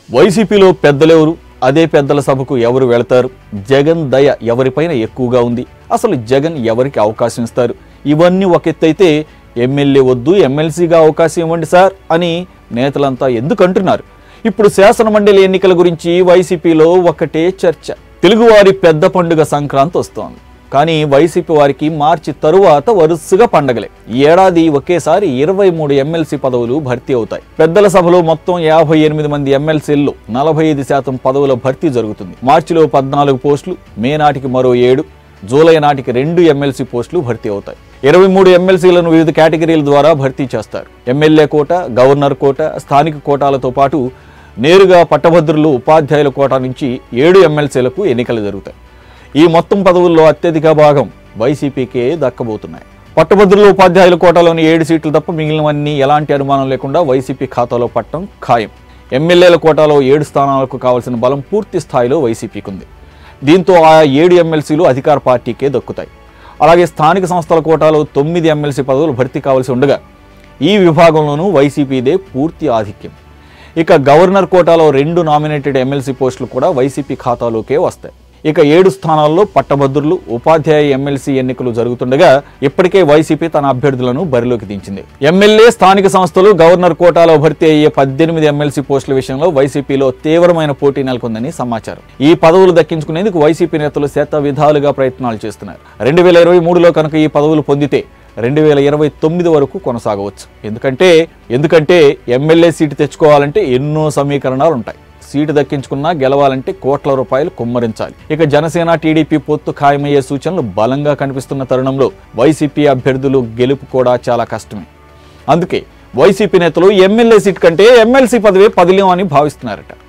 వైసీపీలో పెద్దలెవరు అదే పెద్దల సభకు ఎవరు వెళతారు జగన్ దయ ఎవరిపైన ఎక్కువగా ఉంది అసలు జగన్ ఎవరికి అవకాశం ఇస్తారు ఇవన్నీ ఒక ఎత్తైతే ఎమ్మెల్యే వద్దు ఎమ్మెల్సీగా అవకాశం ఇవ్వండి సార్ అని నేతలంతా ఎందుకు అంటున్నారు ఇప్పుడు శాసన మండలి ఎన్నికల గురించి వైసీపీలో ఒకటే చర్చ తెలుగువారి పెద్ద పండుగ సంక్రాంతి వస్తోంది కానీ వైసీపీ వారికి మార్చి తరువాత వరుసగా పండగలే ఈ ఏడాది ఒకేసారి ఇరవై మూడు ఎమ్మెల్సీ పదవులు భర్తీ అవుతాయి పెద్దల సభలో మొత్తం యాభై ఎనిమిది మంది ఎమ్మెల్సీల్లో నలభై ఐదు శాతం పదవుల భర్తీ జరుగుతుంది మార్చిలో పద్నాలుగు పోస్టులు మే నాటికి మరో ఏడు జూలై నాటికి రెండు ఎమ్మెల్సీ పోస్టులు భర్తీ అవుతాయి ఇరవై మూడు ఎమ్మెల్సీలను వివిధ కేటగిరీల ద్వారా భర్తీ చేస్తారు ఎమ్మెల్యే కోట గవర్నర్ కోట స్థానిక కోటాలతో పాటు నేరుగా పట్టభద్రులు ఉపాధ్యాయుల కోటా నుంచి ఏడు ఎమ్మెల్సీలకు ఎన్నికలు జరుగుతాయి ఈ మొత్తం పదవుల్లో అత్యధిక భాగం వైసీపీకే దక్కబోతున్నాయి పట్టభద్రుల ఉపాధ్యాయుల కోటాలోని ఏడు సీట్లు తప్ప మిగిలినవన్నీ ఎలాంటి అనుమానం లేకుండా వైసీపీ ఖాతాలో పట్టడం ఖాయం ఎమ్మెల్యేల కోటాలో ఏడు స్థానాలకు కావాల్సిన బలం పూర్తి స్థాయిలో వైసీపీకి ఉంది దీంతో ఆ ఏడు ఎమ్మెల్సీలు అధికార పార్టీకే దక్కుతాయి అలాగే స్థానిక సంస్థల కోటాలో తొమ్మిది ఎమ్మెల్సీ పదవులు భర్తీ కావాల్సి ఉండగా ఈ విభాగంలోనూ వైసీపీదే పూర్తి ఆధిక్యం ఇక గవర్నర్ కోటాలో రెండు నామినేటెడ్ ఎమ్మెల్సీ పోస్టులు కూడా వైసీపీ ఖాతాలోకే వస్తాయి ఇక ఏడు స్థానాల్లో పట్టభద్రులు ఉపాధ్యాయ ఎమ్మెల్సీ ఎన్నికలు జరుగుతుండగా ఇప్పటికే వైసీపీ తన అభ్యర్థులను బరిలోకి దించింది ఎమ్మెల్యే స్థానిక సంస్థలు గవర్నర్ కోటాలో భర్తీ అయ్యే పద్దెనిమిది ఎమ్మెల్సీ పోస్టుల విషయంలో వైసీపీలో తీవ్రమైన పోటీ నెలకొందని సమాచారం ఈ పదవులు దక్కించుకునేందుకు వైసీపీ నేతలు శత విధాలుగా ప్రయత్నాలు చేస్తున్నారు రెండు వేల ఇరవై మూడులో కనుక ఈ పదవులు పొందితే రెండు వేల ఇరవై తొమ్మిది వరకు కొనసాగవచ్చు ఎందుకంటే ఎందుకంటే ఎమ్మెల్యే సీటు తెచ్చుకోవాలంటే ఎన్నో సమీకరణాలు ఉంటాయి సీటు దక్కించుకున్నా గెలవాలంటే కోట్ల రూపాయలు కుమ్మరించాలి ఇక జనసేన టీడీపీ పొత్తు ఖాయమయ్యే సూచనలు బలంగా కనిపిస్తున్న తరుణంలో వైసీపీ అభ్యర్థులు గెలుపు కూడా చాలా కష్టమే అందుకే వైసీపీ నేతలు ఎమ్మెల్యే సీట్ కంటే ఎమ్మెల్సీ పదవి పదిలేం అని భావిస్తున్నారట